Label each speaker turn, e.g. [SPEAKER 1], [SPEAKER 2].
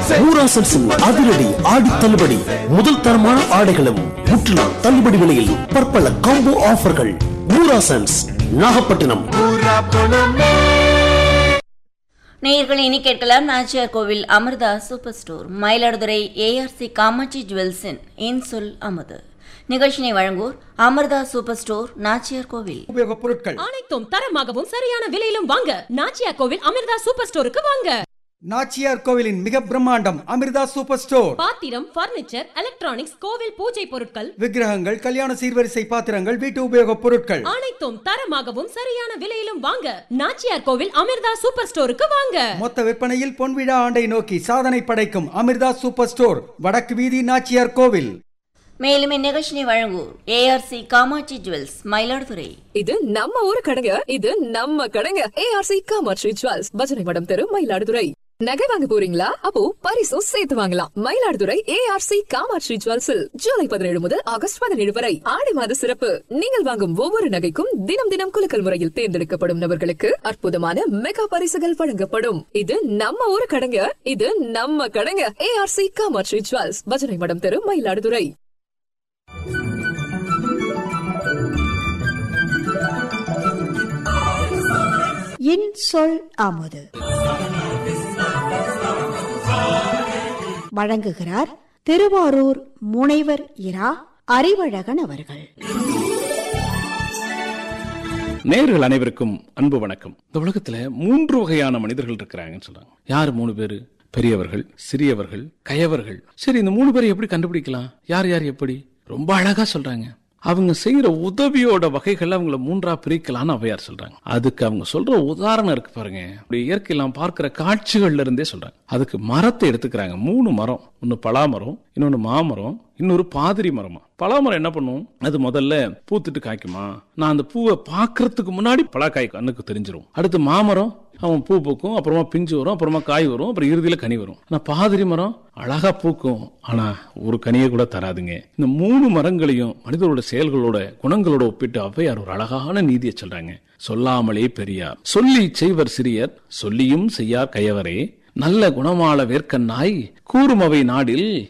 [SPEAKER 1] ஊராசன்ஸின் அதிரடி ஆடி தள்ளுபடி முதல் தரமான ஆடைகளும் முற்றிலும் தள்ளுபடி விலையில் பற்பல காம்போ ஆஃபர்கள் ஊராசன்ஸ் நாகப்பட்டினம்
[SPEAKER 2] நேயர்கள் இனி கேட்கலாம் Nachiyar Kovil Amirtha super store Mayiladuthurai ARC Kamatchi ஜுவல்ஸின் இன்சொல் அமுது நிகழ்ச்சினை வழங்குவோர் அமிர்தா சூப்பர் ஸ்டோர் நாச்சியார் கோவில்
[SPEAKER 3] உபயோகப் பொருட்கள்
[SPEAKER 4] அனைத்தும் தரமாகவும் சரியான விலையிலும் வாங்க நாச்சியா கோவில் அமிர்தா சூப்பர் ஸ்டோருக்கு வாங்க
[SPEAKER 3] நாச்சியார் கோவிலின் மிக பிரம்மாண்டம் அமிர்தா சூப்பர் ஸ்டோர்
[SPEAKER 4] பாத்திரம் பர்னிச்சர் எலக்ட்ரானிக்ஸ் கோவில் பூஜை பொருட்கள்
[SPEAKER 3] விக்கிரகங்கள் கல்யாண சீர்வரிசை பாத்திரங்கள் வீட்டு உபயோகப் பொருட்கள்
[SPEAKER 4] அனைத்தும் தரமாகவும் சரியான விலையிலும் வாங்க நாச்சியார் கோவில் அமிர்தா சூப்பர் ஸ்டோருக்கு வாங்க
[SPEAKER 3] மொத்த விற்பனையில் பொன்விழா ஆண்டை நோக்கி சாதனை படைக்கும் அமிர்தா சூப்பர் ஸ்டோர் வடக்கு வீதி நாச்சியார் கோவில்
[SPEAKER 2] மேலும் இந்நிகழ்ச்சினை வழங்குவோர் ஏஆர்சி காமாட்சி ஜுவல்ஸ் மயிலாடுதுறை
[SPEAKER 5] இது நம்ம ஊரு கடைங்க இது நம்ம கடைங்க ஏஆர்சி காமாட்சி ஜுவல்ஸ் பஜனை மடம் தெரு மயிலாடுதுறை நகை வாங்க போறீங்களா அப்போ பரிசும் சேர்த்து வாங்கலாம் மயிலாடுதுறை ஏஆர்சி காமாட்சி ஜுவல்ஸில் ஜூலை பதினேழு முதல் ஆகஸ்ட் பதினேழு வரை ஆடி மாத சிறப்பு நீங்கள் வாங்கும் ஒவ்வொரு நகைக்கும் தினம் தினம் குலுக்கல் முறையில் தேர்ந்தெடுக்கப்படும் நபர்களுக்கு அற்புதமான மெகா பரிசுகள் வழங்கப்படும் இது நம்ம ஊரு கடைங்க இது நம்ம கடைங்க ஏஆர்சி காமாட்சி ஜுவல்ஸ் பஜனை மடம் தெரு மயிலாடுதுறை
[SPEAKER 6] இன் சொல் அமுது வழங்குகிறார் திருவாரூர் முனைவர் இரா அறிவழகன் அவர்கள்
[SPEAKER 7] நேயர்கள் அனைவருக்கும் அன்பு வணக்கம் இந்த உலகத்துல மூன்று வகையான மனிதர்கள் இருக்கிறாங்கன்னு சொல்றாங்க யார் மூணு பேரு பெரியவர்கள் சிறியவர்கள் கயவர்கள் சரி இந்த மூணு பேரை எப்படி கண்டுபிடிக்கலாம் யார் யார் எப்படி ரொம்ப அழகா சொல்றாங்க அவங்க செய்யற உதவியோட வகைகள் அவங்கள மூன்றா பிரிக்கலாம்னு அவையார் சொல்றாங்க அதுக்கு அவங்க சொல்ற உதாரணம் இருக்கு பாருங்க அப்படி இயற்கையில் நாம் பார்க்கிற காட்சிகள்ல இருந்தே சொல்றாங்க அதுக்கு மரத்தை எடுத்துக்கிறாங்க மூணு மரம் ஒன்னு பலாமரம் இன்னொன்னு மாமரம் இன்னொரு பாதிரி மரமா பலாமரம் என்ன பண்ணும் அது முதல்ல பூத்துட்டு காய்க்குமா நான் அந்த பூவை பார்க்கறதுக்கு முன்னாடி பலாக்காய் கண்ணுக்கு தெரிஞ்சிரும் அடுத்து மாமரம் அவன் பூ பூக்கும் அப்புறமா பிஞ்சு வரும் அப்புறமா காய் வரும் அப்புறம் இறுதியில கனி வரும் ஆனா பாதிரி மரம் அழகா பூக்கும் ஆனா ஒரு கனியை கூட தராதுங்க இந்த மூணு மரங்களையும் மனிதரோட செயல்களோட குணங்களோட ஒப்பிட்டு ஔவையார் ஒரு அழகான நீதியை சொல்றாங்க சொல்லாமலே பெரியார் சொல்லி செய்வர் சிறியர் சொல்லியும் செய்யார் கயவரே நல்ல குணமாள வேர்க்கன் நாய் கூறுமவை நாடில்